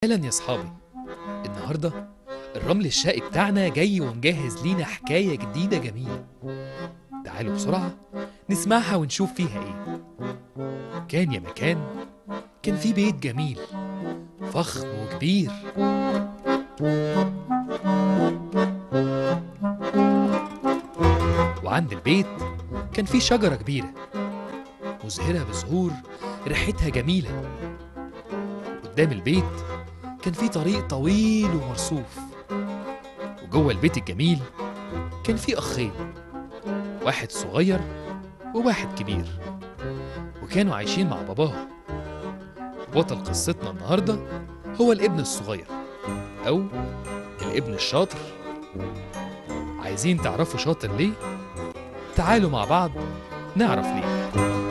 اهلا يا صحابي النهارده الرمل الشقي بتاعنا جاي ومجهز لينا حكايه جديده جميله تعالوا بسرعه نسمعها ونشوف فيها ايه كان يا مكان كان في بيت جميل فخم وكبير وعند البيت كان في شجرة كبيرة مزهرة بزهور ريحتها جميلة قدام البيت كان في طريق طويل ومرصوف وجوه البيت الجميل كان في أخين واحد صغير وواحد كبير وكانوا عايشين مع باباهم بطل قصتنا النهاردة هو الابن الصغير أو الابن الشاطر عايزين تعرفوا شاطر ليه؟ تعالوا مع بعض نعرف ليه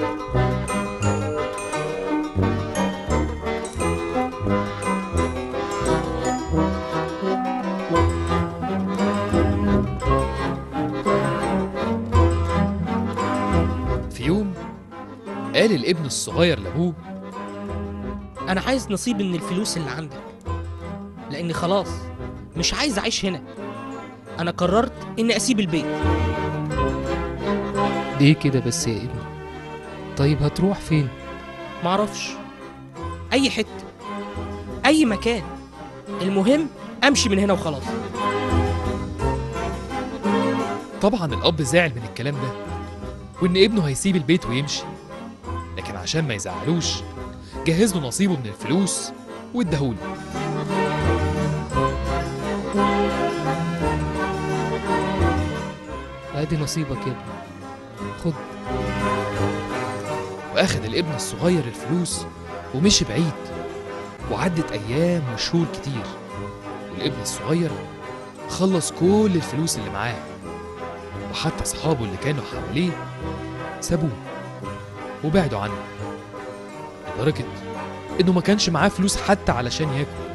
في يوم قال الابن الصغير لأبوه انا عايز نصيب من الفلوس اللي عندك لاني خلاص مش عايز اعيش هنا انا قررت اني اسيب البيت ليه كده بس يا ابني طيب هتروح فين معرفش اي حته اي مكان المهم امشي من هنا وخلاص طبعا الأب زعل من الكلام ده وإن ابنه هيسيب البيت ويمشي لكن عشان ما يزعلوش جهز له نصيبه من الفلوس واداهوله ادي نصيبك يا ابني خد وأخد الابن الصغير الفلوس ومشي بعيد وعدت أيام وشهور كتير والابن الصغير خلص كل الفلوس اللي معاه وحتى أصحابه اللي كانوا حواليه سابوه وبعدوا عنه لدرجة إنه ما كانش معاه فلوس حتى علشان ياكل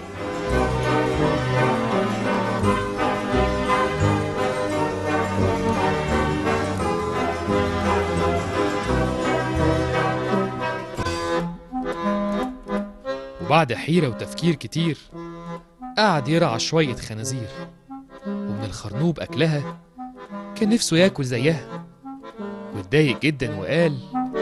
وبعد حيرة وتفكير كتير قعد يرعى شوية خنازير ومن الخرنوب أكلها كان نفسه ياكل زيها واتضايق جدا وقال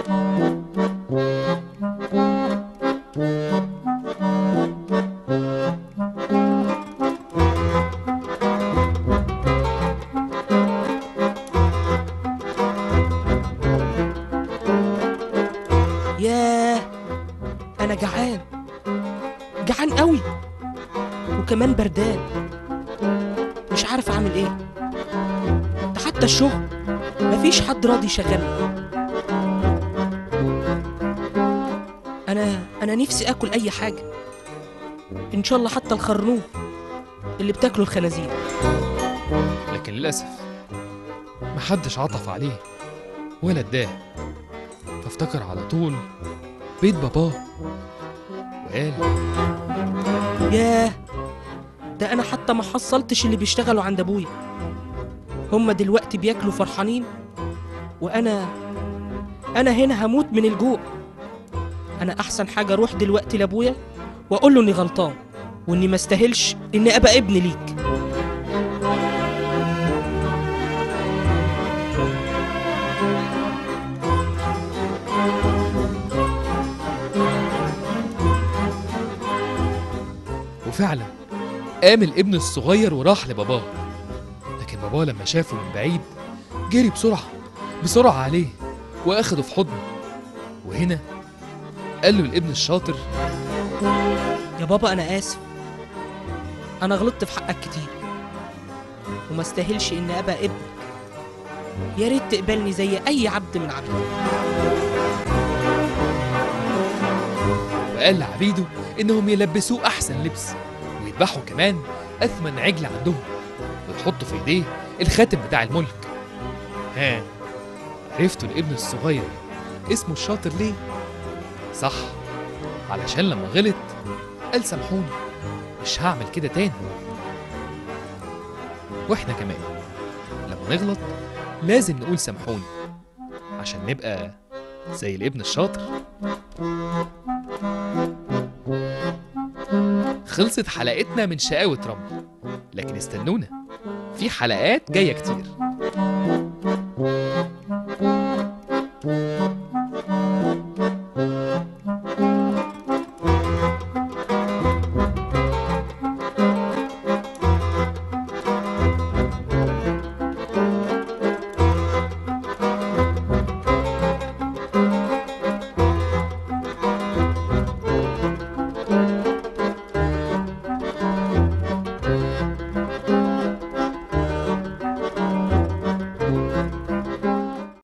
ياه انا جعان جعان قوي وكمان بردان مش عارف اعمل ايه ده حتى الشغل مفيش حد راضي يشغلني انا انا نفسي اكل اي حاجه ان شاء الله حتى الخرنوب اللي بتاكله الخنازير لكن للأسف محدش عطف عليه ولا اداه فافتكر على طول بيت باباه وقال ياه ده انا حتى ما حصلتش اللي بيشتغلوا عند ابويا هما دلوقتي بياكلوا فرحانين وانا انا هنا هموت من الجوع انا احسن حاجه اروح دلوقتي لابويا واقول له اني غلطان واني ما استاهلش اني ابقى ابن ليك وفعلا قام الابن الصغير وراح لباباه لكن باباه لما شافه من بعيد جري بسرعة بسرعة عليه وأخده في حضنه وهنا قال له الابن الشاطر يا بابا انا اسف انا غلطت في حقك كتير وما استاهلش اني ابقى ابنك يا ريت تقبلني زي اي عبد من عبيدك وقال لعبيده إنهم يلبسوه أحسن لبس ويذبحوا كمان أثمن عجل عندهم ويحطوا في إيديه الخاتم بتاع الملك ها عرفتوا الابن الصغير اسمه الشاطر ليه؟ صح علشان لما غلط قال سامحوني مش هعمل كده تاني واحنا كمان لما نغلط لازم نقول سامحوني عشان نبقى زي الابن الشاطر خلصت حلقتنا من شقاوة رمل لكن استنونا في حلقات جاية كتير